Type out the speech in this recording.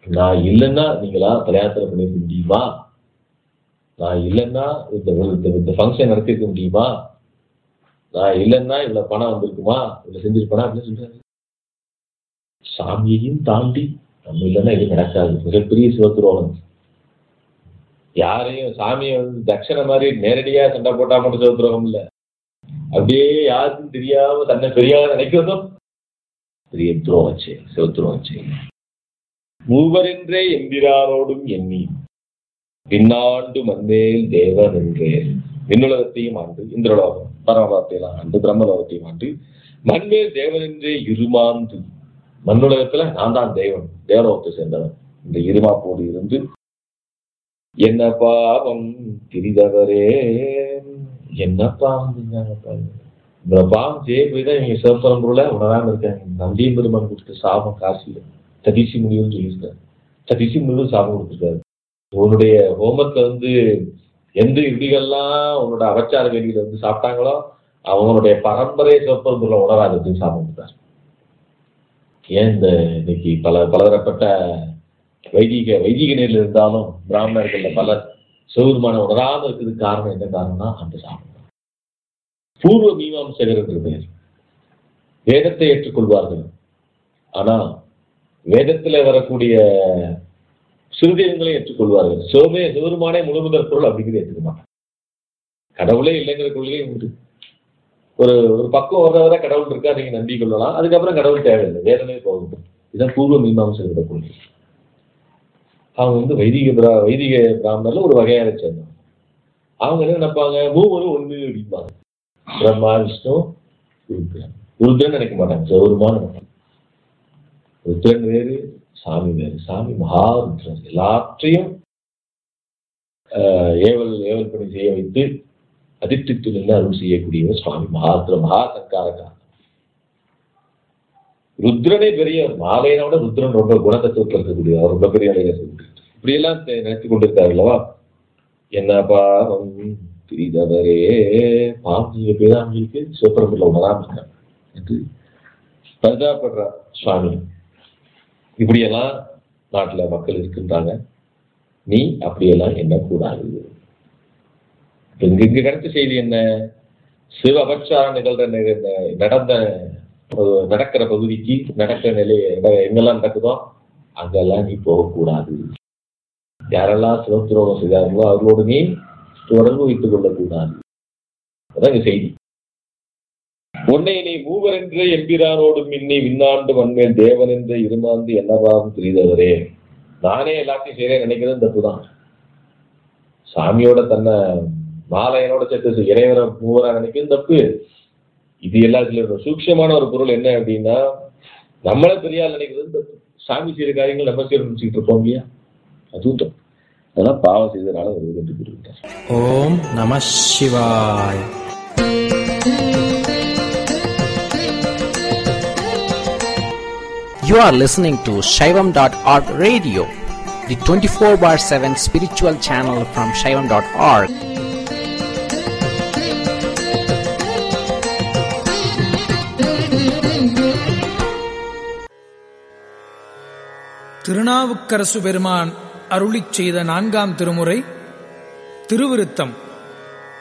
நான் இல்லைன்னா நீங்களா தலையாத்திரை பண்ணிருக்க முடியுமா நான் இல்லைன்னா இந்த இந்த- இந்த ஃபங்க்ஷன் நடத்திருக்க முடியுமா நான் இல்லைன்னா இவ்வளவு பணம் வந்திருக்குமா இவ்வளவு செஞ்சிருப்பேனா அப்படின்னு சொல்றாரு சாமியையும் தாண்டி நம்ம இல்லைன்னா எதுவும் நடக்காது மிகப்பெரிய சிவத்துரோகம் யாரையும் சாமியை வந்து தட்சணை மாதிரி நேரடியா சண்டை போட்டா மட்டும் சிவத்துரோகம் இல்ல அப்படியே யாருக்கும் தெரியாம தன்னை பெரியாத நினைக்கிறதும் பெரிய துரோகம் செயல் சிவத்துரோகம் செயல் மூவரென்றே எம்பிரானோடும் எண்ணி பின்னாண்டு மந்தேல் தேவன் என்றே விண்ணுலகத்தையும் ஆண்டு இந்திரலோகம் பரமலோகத்தையும் ஆண்டு பிரம்மலோகத்தையும் ஆண்டு மண்மேல் தேவன் என்றே இருமாந்து மண்ணுலகத்துல நான் தான் தேவன் தேவலோகத்தை சேர்ந்தவன் இந்த இருமாப்போடு இருந்து என்ன பாவம் திரிதவரே என்ன பாவம் செஞ்சாங்கப்பா இந்த பாவம் செய்ய போய் தான் இவங்க சிவபரம்பொருளை உணராம இருக்காங்க நந்தியம் பெருமான் கொடுத்த சாபம் காசியில ததிசி முனிவன் சொல்லியிருக்காரு ததிசி முனிவன் சாபம் கொடுத்துருக்காரு உன்னுடைய ஹோமத்துல வந்து எந்த இடிகள்லாம் உன்னோட அவச்சார வெளியில வந்து சாப்பிட்டாங்களோ அவங்களுடைய பரம்பரை சிவபரம்பொருளை உணராததுக்கு சாபம் கொடுத்தார் ஏன் இந்த இன்னைக்கு பல பலதரப்பட்ட வைதிக வைதிக நேரில் இருந்தாலும் பிராமணர்கள்ல பலர் சிவபெருமான உணராம இருக்கிறதுக்கு காரணம் என்ன காரணம்னா அந்த சாபம் தான். பூர்வ மீமாம்சகர் என்று பெயர் வேதத்தை ஏற்றுக்கொள்வார்கள் ஆனா வேதத்துல வரக்கூடிய சிறுதேவங்களை ஏற்றுக்கொள்வார்கள் சிவமே சிவருமானே முழுமுதற் பொருள் அப்படிங்கிறது ஏற்றுக்க மாட்டாங்க கடவுளே இல்லைங்கிற கொள்கை உண்டு ஒரு ஒரு பக்கம் வர வர கடவுள் இருக்கா நீங்க நம்பி கொள்ளலாம் அதுக்கப்புறம் கடவுள் தேவையில்லை வேதமே போகும் இதுதான் பூர்வ மீமாம்சகரோட கொள்கை அவங்க வந்து வைதிக பிரா வைதிக பிராமணர்ல ஒரு வகையான சேர்ந்தவங்க அவங்க என்ன நினைப்பாங்க மூவரும் ஒண்ணு அப்படிம்பாங்க பிரம்மா விஷ்ணு ருத்ரன் ருத்ரன் நினைக்க மாட்டாங்க சிவருமான்னு நினைப்பாங்க ருத்ரன் வேறு சாமி வேறு சாமி மகாருத்ரன் எல்லாற்றையும் ஆஹ், ஏவல் ஏவல் பணி செய்ய வைத்து அதிர்ஷ்டித்து நின்று அருள் செய்யக்கூடியவர் சுவாமி மகாருத்ர மகா சங்காரகா ருத்ரனே பெரியவர் மாலையனை விட ருத்ரன் ரொம்ப குணத்தத்துவத்தில் இருக்கக்கூடிய அவர் ரொம்ப பெரிய அலையை சொல்லிட்டு இப்படி எல்லாம் நினைத்து கொண்டிருக்காரு அல்லவா என்ன பாவம் பிரிதவரே பாவம் நீங்க பேராமலுக்கு சிவபரம்புல உணராம இருக்காங்க என்று பரிதாபப்படுறார் சுவாமி இப்படியெல்லாம் நாட்டுல மக்கள் இருக்கின்றாங்க நீ அப்படியெல்லாம் எண்ணக்கூடாது இப்ப இங்க இங்க கிடைச்ச செய்தி என்ன சிவ அபச்சாரம் நிகழ்ற நிக- நடந்த அஹ், நடக்கிற பகுதிக்கு நடக்கிற நிலை எங்க- எங்கெல்லாம் நடக்குதோ அங்கெல்லாம் நீ போகக்கூடாது யாரெல்லாம் சிவத்துரோகம் செய்தார்களோ அவர்களோடு நீ தொடர்பு வைத்துக் கொள்ளக்கூடாது அதான் இங்க செய்தி உன்னை நீ மூவர் என்று எம்பிரானோடு மின்னி விண்ணாண்டு மண்மேல் தேவன் என்று இருமாந்து என்னவாகும் தெரிந்தவரே நானே எல்லாத்தையும் செய்யறேன் நினைக்கிறது தப்பு தான் சாமியோட தன்னை மாலையனோட சேர்த்து இறைவரை மூவரா நினைக்கிறது தப்பு இது எல்லாத்துல சூக்ஷமான ஒரு பொருள் என்ன அப்படின்னா நம்மளை பெரிய ஆள் நினைக்கிறது தப்பு சாமி செய்யற காரியங்கள் நம்ம செய்ய நினைச்சிட்டு இருப்போம் இல்லையா அதுவும் தப்பு அதெல்லாம் பாவம் செய்ததுனால ஒரு என்று கூறிவிட்டார் ஓம் நம சிவாய் You are listening to Shaivam.org radio, the 24 bar 7 spiritual channel from Shaivam.org. Thirunavukkarasu பெருமான் அருளிச் செய்த நான்காம் திருமுறை திருவிருத்தம்